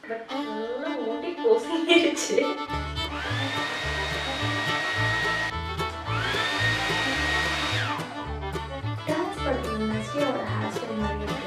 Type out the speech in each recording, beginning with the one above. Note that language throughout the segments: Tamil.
பட் நல்லா ஓட்டி பொசிங்கிருச்சு டான்ஸ் படத்தில் நஸ்ரியாவோட ஹேர் ஸ்டைல் மாதிரி இருக்குல்ல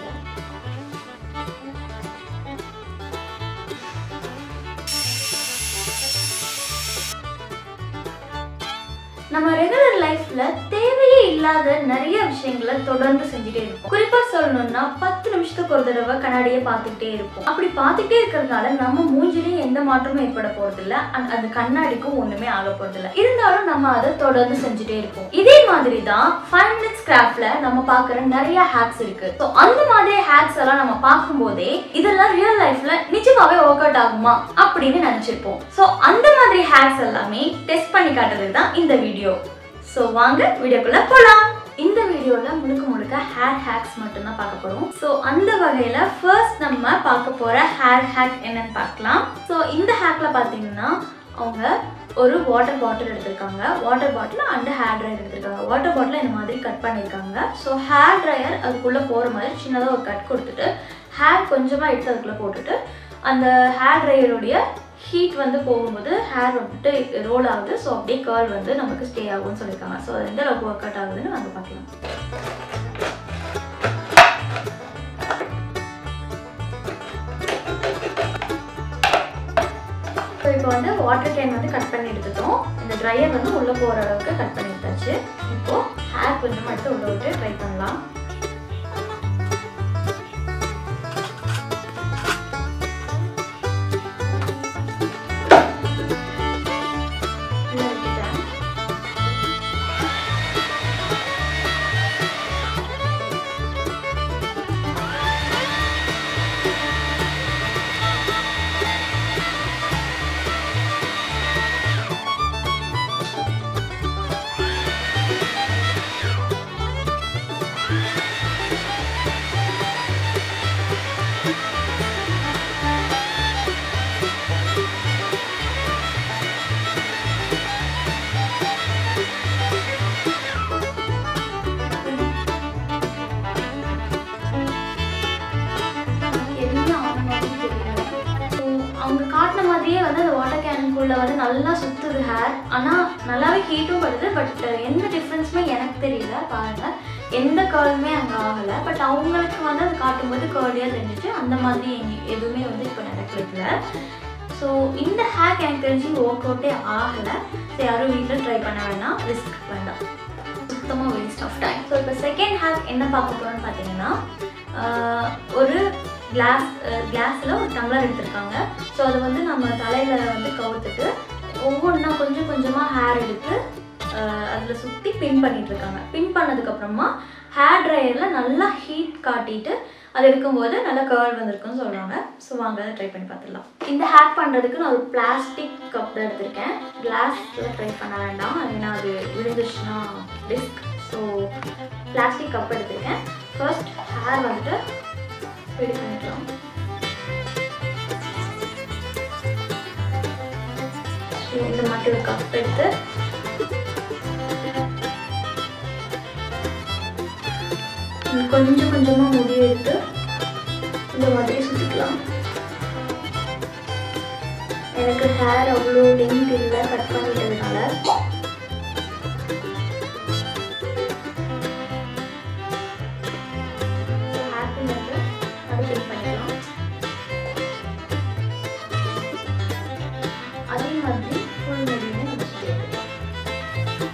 நம்ம ரெகுலர் லைஃப்ல தேவையே இல்லாத நிறைய விஷயங்களை தொடர்ந்து செஞ்சுட்டே இருப்போம் குறிப்பா சொல்லணும்னா பத்து நிமிஷத்துக்கு ஒரு தடவை கண்ணாடியை பார்த்துக்கிட்டே இருப்போம் அப்படி பார்த்துக்கிட்டே இருக்கிறதுனால நம்ம மூஞ்சிலையும் எந்த மாற்றமும் ஏற்பட போறது இல்ல and அந்த கண்ணாடிக்கும் ஒண்ணுமே ஆக போறது இல்ல இருந்தாலும் நம்ம அதை தொடர்ந்து செஞ்சுட்டே இருப்போம் இதே மாதிரி தான் ஃபைவ் மினிட்ஸ் கிராஃப்ட்ல நம்ம பார்க்குற நிறைய ஹேக்ஸ் இருக்கு ஸோ அந்த மாதிரி ஹேக்ஸ் எல்லாம் நம்ம பார்க்கும்போதே இதெல்லாம் ரியல் லைஃப்ல நிஜமாவே ஒர்க் அவுட் ஆகுமா அப்படின்னு நினைச்சிருப்போம் ஸோ அந்த மாதிரி ஹேக்ஸ் எல்லாமே டெஸ்ட் பண்ணி காட்டுறது தான் இந்த வீடியோ ஸோ வாங்க வீடியோக்குள்ள போலாம் இந்த வீடியோவில் முழுக்க முழுக்க ஹேர் ஹேக்ஸ் மட்டும்தான் பார்க்க போகிறோம் ஸோ அந்த வகையில் ஃபர்ஸ்ட் நம்ம பார்க்க போகிற ஹேர் ஹேக் என்னன்னு பார்க்கலாம் ஸோ இந்த ஹேக்கில் பார்த்தீங்கன்னா அவங்க ஒரு வாட்டர் பாட்டில் எடுத்திருக்காங்க water bottle and hair dryer எடுத்திருக்காங்க வாட்டர் பாட்டில் இந்த மாதிரி கட் பண்ணியிருக்காங்க ஸோ ஹேர் ட்ரையர் அதுக்குள்ளே போகிற மாதிரி சின்னதாக ஒரு கட் கொடுத்துட்டு ஹேர் கொஞ்சமாக எடுத்து அதுக்குள்ளே போட்டுட்டு அந்த ஹேர் ட்ரையருடைய ஹீட் வந்து போகும்போது ஹேர் வந்துட்டு ரோல் ஆகுது ஸோ அப்படியே கேர்ள் வந்து நமக்கு ஸ்டே ஆகும்னு சொல்லியிருக்காங்க ஸோ அது எந்த அளவுக்கு ஒர்க் அவுட் ஆகுதுன்னு நம்ம பார்க்கலாம் ஸோ இப்போ வந்து வாட்டர் கேன் வந்து கட் பண்ணி எடுத்துட்டோம் இந்த ட்ரையர் வந்து உள்ளே போகிற அளவுக்கு கட் பண்ணி எடுத்தாச்சு இப்போது ஹேர் கொஞ்சமாக எடுத்து உள்ள விட்டு ட்ரை பண்ணலாம் உள்ள விட்டுட்டேன் என்ன ஆன மாதிரி தெரியல ஸோ அவங்க காட்டின மாதிரியே வந்து அந்த வாட்டர் கேனுக்குள்ளே வந்து நல்லா சுற்றுது ஹேர் ஆனால் நல்லாவே ஹீட்டும் படுது பட் எந்த டிஃப்ரென்ஸுமே எனக்கு தெரியல பாருங்கள் எந்த கேர்ளுமே அங்கே ஆகலை பட் அவங்களுக்கு வந்து அது காட்டும்போது கேர்லியாக தெரிஞ்சிச்சு அந்த மாதிரி எங்க- எதுவுமே வந்து இப்போ நடக்கல ஸோ இந்த ஹேக் எனக்கு தெரிஞ்சு ஒர்க் அவுட்டே ஆகலை ஸோ யாரும் வீட்டில் ட்ரை பண்ண வேணாம் ரிஸ்க் வேண்டாம் சுத்தமாக வேஸ்ட் ஆஃப் டைம் ஸோ இப்போ செகண்ட் ஹேக் என்ன பார்க்க போகிறோம்னு பார்த்தீங்கன்னா ஆஹ், ஒரு கிளாஸ் கிளாஸில் ஒரு டம்ளர் எடுத்திருக்காங்க ஸோ அதை வந்து நம்ம தலையில் வந்து கவுத்துட்டு ஒவ்வொன்றா கொஞ்சம் கொஞ்சமாக ஹேர் எடுத்து அதில் சுற்றி பின் பண்ணிட்டு இருக்காங்க பின் பண்ணதுக்கப்புறமா ஹேர் ட்ரையரில் நல்லா ஹீட் காட்டிட்டு அது எடுக்கும்போது நல்லா கேர்ள் வந்திருக்குன்னு சொல்கிறாங்க ஸோ வாங்க அதை ட்ரை பண்ணி பார்த்துடலாம் இந்த ஹேக் பண்ணுறதுக்கு நான் ஒரு பிளாஸ்டிக் கப் தான் எடுத்திருக்கேன் கிளாஸில் ட்ரை பண்ண வேண்டாம் ஏன்னா அது விழுந்துச்சுன்னா ரிஸ்க் ஸோ பிளாஸ்டிக் கப் எடுத்திருக்கேன் ஃபர்ஸ்ட் ஹேர் வந்துட்டு ரெடி பண்ணிக்கலாம் ஸோ இந்த மாதிரி ஒரு கப் எடுத்து இன்னும் கொஞ்சம் கொஞ்சமாக முடிய எடுத்து இந்த மாதிரி சுற்றிக்கலாம் எனக்கு ஹேர் அவ்வளோ லெங்க் இல்லை கட் பண்ணிட்டதுனால ஹேர் பின் வந்து அது பின் பண்ணிக்கலாம் அதே மாதிரி ஃபுல் முடியுமே நம்ம சுற்றி எடுத்துக்கலாம்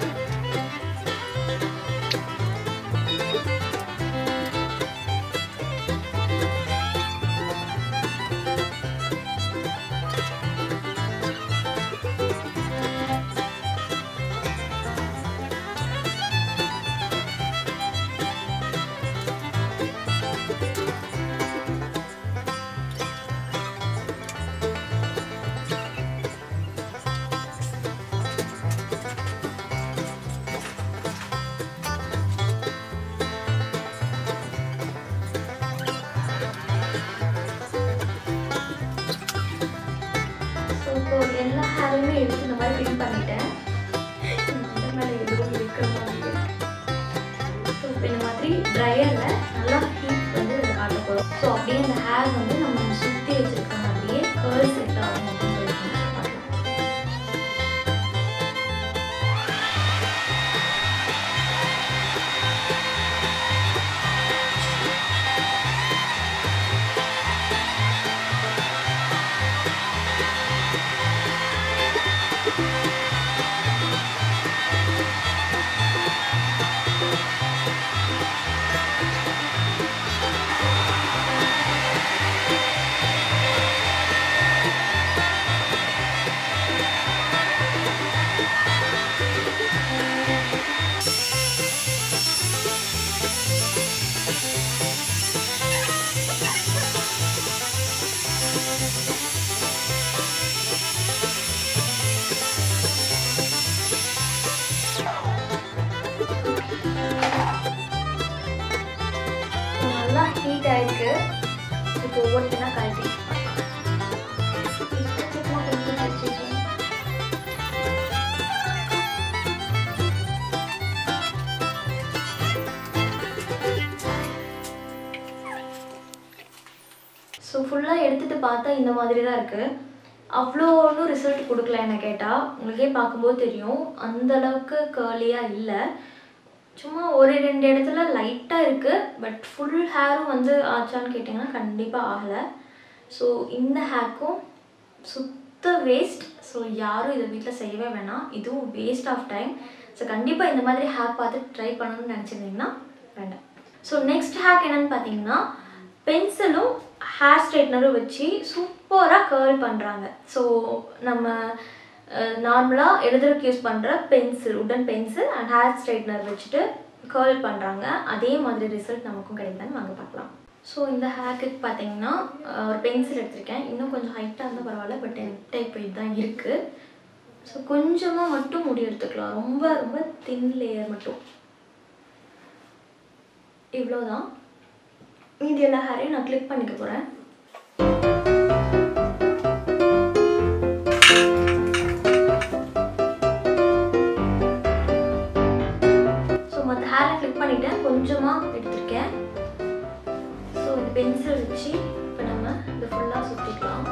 ஸோ இப்போ எல்லா ஹேருமே எடுத்து இந்த மாதிரி பின் பண்ணிட்டேன் இந்த மேலே எதுவும் இருக்கிற மாதிரி ஸோ இப்போ இந்த மாதிரி ட்ரையரில் நல்லா ஹீட் வந்து இதை காட்ட போகிறோம் ஸோ அப்படியே அந்த ஹேர் வந்து நம்ம சுற்றி வச்சிருக்க மாதிரி கேர்ள் செட் ஆகும் அப்படின்னு சொல்லியிருக்காங்க பார்க்கலாம் நல்லா ஹீட் ஆயிருக்கு இப்போ ஒவ்வொருத்தனா கழட்டி ஸோ ஃபுல்லாக எடுத்துட்டு பார்த்தா இந்த மாதிரி தான் இருக்குது அவ்வளோ ஒன்றும் ரிசல்ட் கொடுக்கல என்ன கேட்டால் உங்களுக்கே பார்க்கும்போது தெரியும் அந்த அளவுக்கு கேர்லியாக இல்லை சும்மா ஒரு ரெண்டு இடத்துல லைட்டாக இருக்குது பட் ஃபுல் ஹேரும் வந்து ஆச்சான்னு கேட்டிங்கன்னா கண்டிப்பாக ஆகலை ஸோ இந்த ஹேக்கும் சுத்த வேஸ்ட் ஸோ யாரும் இதை வீட்டில் செய்யவே வேணாம் இதுவும் வேஸ்ட் ஆஃப் டைம் ஸோ கண்டிப்பாக இந்த மாதிரி ஹேக் பார்த்து ட்ரை பண்ணணும்னு நினச்சிருந்தீங்கன்னா வேண்டாம் ஸோ நெக்ஸ்ட் ஹேக் என்னன்னு பார்த்தீங்கன்னா பென்சிலும் ஹேர் ஸ்ட்ரைட்னரும் வச்சு சூப்பராக கேர்ள் பண்ணுறாங்க ஸோ நம்ம நார்மலாக எழுதுறதுக்கு யூஸ் பண்ணுற பென்சில் உடன் பென்சில் அண்ட் ஹேர் ஸ்ட்ரைட்னர் வச்சுட்டு கேர்ள் பண்ணுறாங்க அதே மாதிரி ரிசல்ட் நமக்கும் கிடைக்குதான்னு வாங்க பார்க்கலாம் ஸோ இந்த ஹேக்கு பார்த்தீங்கன்னா அஹ், ஒரு பென்சில் எடுத்திருக்கேன் இன்னும் கொஞ்சம் ஹைட்டாக இருந்தால் பரவாயில்ல பட் என்கிட்ட இப்போ இதுதான் இருக்குது ஸோ கொஞ்சமாக மட்டும் முடி எடுத்துக்கலாம் ரொம்ப ரொம்ப தின் லேயர் மட்டும் இவ்வளோதான் மீதி எல்லா ஹேரையும் நான் கிளிக் பண்ணிக்க போகிறேன் ஸோ மற்ற ஹேரை கிளிக் பண்ணிட்டேன் கொஞ்சமாக எடுத்திருக்கேன் ஸோ இந்த பென்சில் வச்சு இப்போ நம்ம இதை ஃபுல்லாக சுற்றிக்கலாம்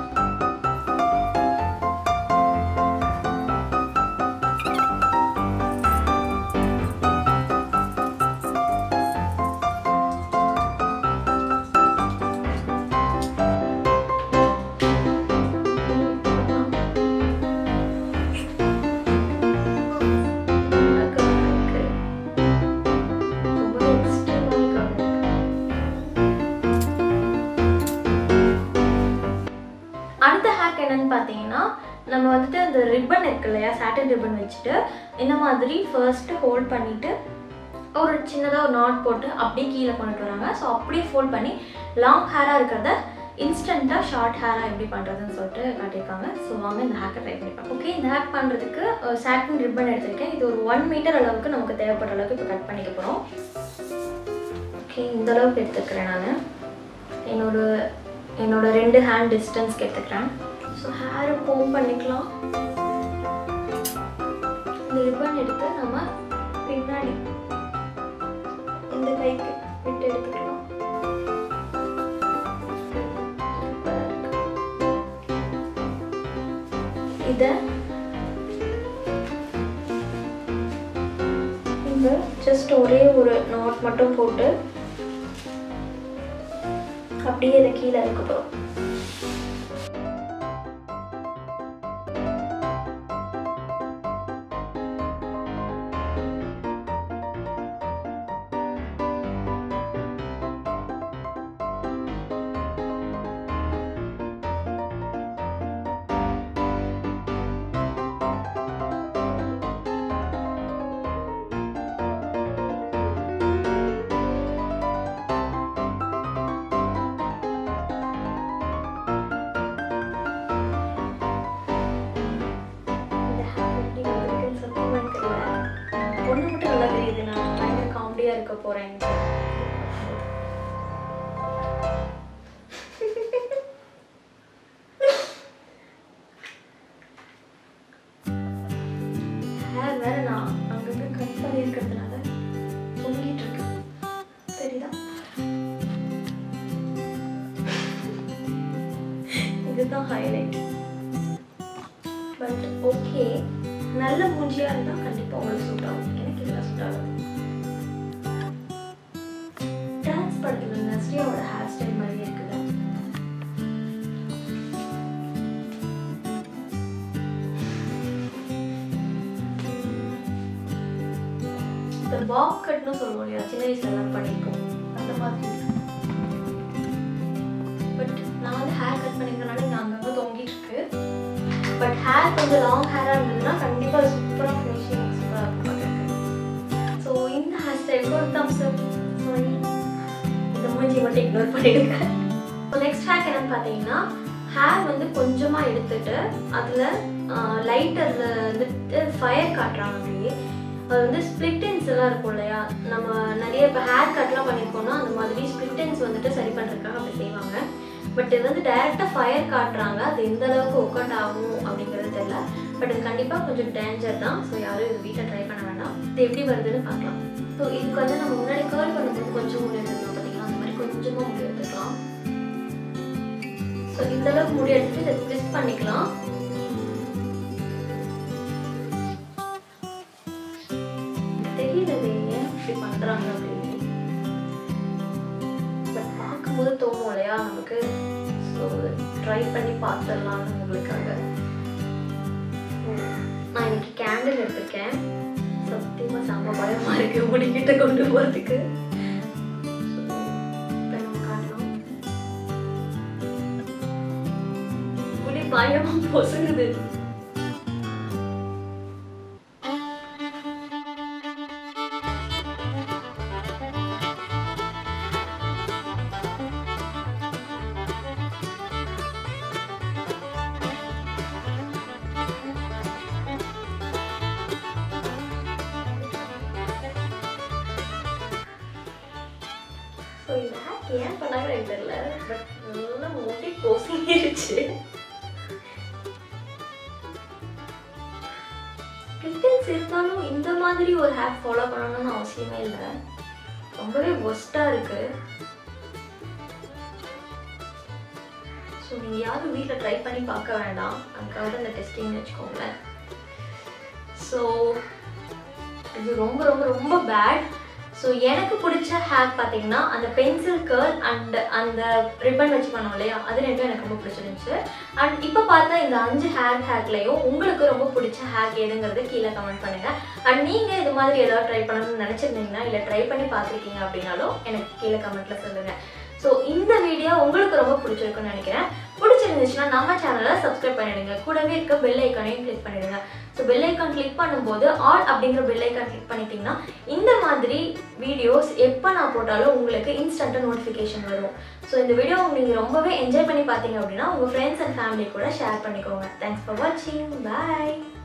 அடுத்த ஹேக் என்னன்னு பார்த்தீங்கன்னா நம்ம வந்துட்டு அந்த ரிப்பன் இருக்கு இல்லையா சாட்டன் ரிப்பன் வச்சுட்டு இந்த மாதிரி ஃபர்ஸ்ட் ஹோல்ட் பண்ணிட்டு ஒரு சின்னதாக ஒரு நாட் போட்டு அப்படியே கீழே கொண்டுட்டு வராங்க ஸோ அப்படியே ஃபோல்ட் பண்ணி லாங் ஹேராக இருக்கிறத இன்ஸ்டண்ட்டாக ஷார்ட் ஹேராக எப்படி பண்ணுறதுன்னு சொல்லிட்டு காட்டியிருக்காங்க ஸோ வாங்க இந்த ஹேக்கை ட்ரை பண்ணி பார்ப்போம் ஓகே இந்த ஹேக் பண்ணுறதுக்கு சாட்டின் ரிப்பன் எடுத்திருக்கேன் இது ஒரு ஒன் மீட்டர் அளவுக்கு நமக்கு தேவைப்படுற அளவுக்கு இப்போ கட் பண்ணிக்க போகிறோம் ஓகே இந்த அளவுக்கு எடுத்துக்கிறேன் நான் என்னோட என்னோட ரெண்டு ஹேண்ட் டிஸ்டன்ஸ்க்கு எடுத்துக்கிறேன் ஸோ ஹேரை கோம் பண்ணிக்கலாம் இந்த ரிப்பன் எடுத்து நம்ம பின்னாடி இந்த கைக்கு விட்டு எடுத்துக்கலாம் இதை இந்த ஜஸ்ட் ஒரே ஒரு நாட் மட்டும் போட்டு அப்படியே இதை கீழே இருக்கட்டும் இந்த hair எப்படி வந்திருக்குன்னு சத்தியமா எனக்கு தெரியல. ஒண்ணு மட்டும் நல்லா தெரியுது நான் பயங்கர காமெடியா இருக்க போறேன் ஹேர் வேற நான் அங்கங்க கட் பண்ணி இருக்கிறதுனால தொங்கிட்டு இருக்கு தெரியுதா இது இதுதான் ஹைலைட் பட் ஓகே நல்ல மூஞ்சியா இருந்தா கண்டிப்பா உங்களுக்கு சூட் ஆகும் எனக்கு இதெல்லாம் சூட் ஆகும் டான்ஸ் படத்துல நஸ்ரியாவோட ஹேர் ஸ்டைல் மாதிரி இருக்குல்ல இந்த பாப் கட்னு சொல்லுவோம் இல்லையா சின்ன வயசுல எல்லாம் பண்ணிருக்கோம் அந்த மாதிரி பட் நான் வந்து ஹேர் கட் பண்ணிக்கிறனால இங்கே அங்கங்கே தொங்கிட்டு இருக்கு பட் ஹேர் கொஞ்சம் லாங் ஹேராக இருந்ததுன்னா கண்டிப்பாக சூப்பராக ஃபினிஷிங் சூப்பராக இருக்கும் பார்க்குறதுக்கு ஸோ இந்த ஹேர் ஸ்டைலுக்கு ஒரு தம்ஸ் அப் சாரி இந்த மூஞ்சி மட்டும் இக்னோர் பண்ணிடுங்க ஸோ நெக்ஸ்ட் ஹேக் என்னன்னு பார்த்தீங்கன்னா ஹேர் வந்து கொஞ்சமாக எடுத்துட்டு அதில் லைட்டரில் வந்துட்டு ஃபயர் காட்டுறாங்க அப்படியே அது வந்து ஸ்பிளிட்டன்ஸ் எல்லாம் இருக்கும் இல்லையா நம்ம நிறைய இப்போ ஹேர் கட்லாம் பண்ணியிருக்கோம்னா அந்த மாதிரி ஸ்பிளிட்டன்ஸ் வந்துட்டு சரி பண்ணுறதுக்காக அப்படி செய்வாங்க பட் இது வந்து டைரெக்டாக ஃபயர் காட்டுறாங்க அது எந்த அளவுக்கு ஒர்க் அவுட் ஆகும் அப்படிங்கிறது தெரியல பட் இது கண்டிப்பாக கொஞ்சம் டேஞ்சர் தான் ஸோ யாரும் இது வீட்டில் ட்ரை பண்ண வேண்டாம் இது எப்படி வருதுன்னு பார்க்கலாம் ஸோ இதுக்கு வந்து நம்ம முன்னாடி கேர்ள் பண்ணும்போது கொஞ்சம் முடி எடுத்துக்கலாம் பார்த்தீங்களா அந்த மாதிரி கொஞ்சமாக முடி எடுத்துக்கலாம் ஸோ இந்த அளவுக்கு முடி எடுத்துட்டு இதை ட்விஸ்ட் பண்ணிக்கலாம் தெரியல இது ஏன் இப்படி பண்றாங்க அப்படின்னு பட் பார்க்கும்போது தோணும் இல்லையா நமக்கு ஸோ ட்ரை பண்ணி பார்த்துடலாம்னு உங்களுக்காக நான் இன்னைக்கு கேண்டில் எடுத்திருக்கேன் சத்தியமா செம்ம பயமா இருக்கு முடிக்கிட்ட கொண்டு போறதுக்கு இப்ப நம்ம காட்டலாம். முடி பயமா பொசுங்குது ஸோ இந்த ஹேக் ஏன் பண்ணாங்க எனக்கு தெரியல பட் நல்லா முடி பொசுங்கிருச்சு கிரிட்டன்ஸ் இருந்தாலும் இந்த மாதிரி ஒரு ஹேக் ஃபாலோ பண்ணணும்னு அவசியமே இல்லை ரொம்பவே ஒஸ்ட்டாக இருக்கு ஸோ நீங்கள் யாரும் வீட்டில் ட்ரை பண்ணி பார்க்க வேண்டாம் அதுக்காக தான் இந்த டெஸ்டிங்னு வச்சுக்கோங்களேன் ஸோ இது ரொம்ப ரொம்ப ரொம்ப பேட் ஸோ எனக்கு பிடிச்ச ஹேக் பார்த்தீங்கன்னா அந்த பென்சில் கர்ல் அண்ட் அந்த ரிப்பன் வச்சு பண்ணோம் இல்லையா அது ரெண்டும் எனக்கு ரொம்ப பிடிச்சிருந்துச்சு அண்ட் இப்போ பார்த்தா இந்த அஞ்சு ஹேர் ஹேக்லையும் உங்களுக்கு ரொம்ப பிடிச்ச ஹேக் எதுங்கிறது கீழே கமெண்ட் பண்ணுங்க அண்ட் நீங்கள் இது மாதிரி ஏதாவது ட்ரை பண்ணணும்னு நினச்சிருந்தீங்கன்னா இல்லை ட்ரை பண்ணி பார்த்துருக்கீங்க அப்படின்னாலும் எனக்கு கீழே கமெண்ட்ல சொல்லுங்கள் ஸோ இந்த வீடியோ உங்களுக்கு ரொம்ப பிடிச்சிருக்குன்னு நினைக்கிறேன் பிடிச்சிருந்துச்சுன்னா நம்ம சேனலை சப்ஸ்கிரைப் பண்ணிடுங்க கூடவே இருக்க பெல் ஐக்கானையும் கிளிக் பண்ணிடுங்க ஸோ பெல் ஐக்கான் கிளிக் பண்ணும்போது ஆல் அப்படிங்கிற பெல் ஐக்கான் கிளிக் பண்ணிட்டீங்கன்னா இந்த மாதிரி வீடியோஸ் எப்போ நான் போட்டாலும் உங்களுக்கு இன்ஸ்டண்ட்டாக நோட்டிஃபிகேஷன் வரும் ஸோ இந்த வீடியோ நீங்கள் ரொம்பவே என்ஜாய் பண்ணி பார்த்தீங்க அப்படின்னா உங்கள் ஃப்ரெண்ட்ஸ் அண்ட் ஃபேமிலி கூட ஷேர் பண்ணிக்கோங்க தேங்க்ஸ் ஃபார் வாட்சிங் பாய்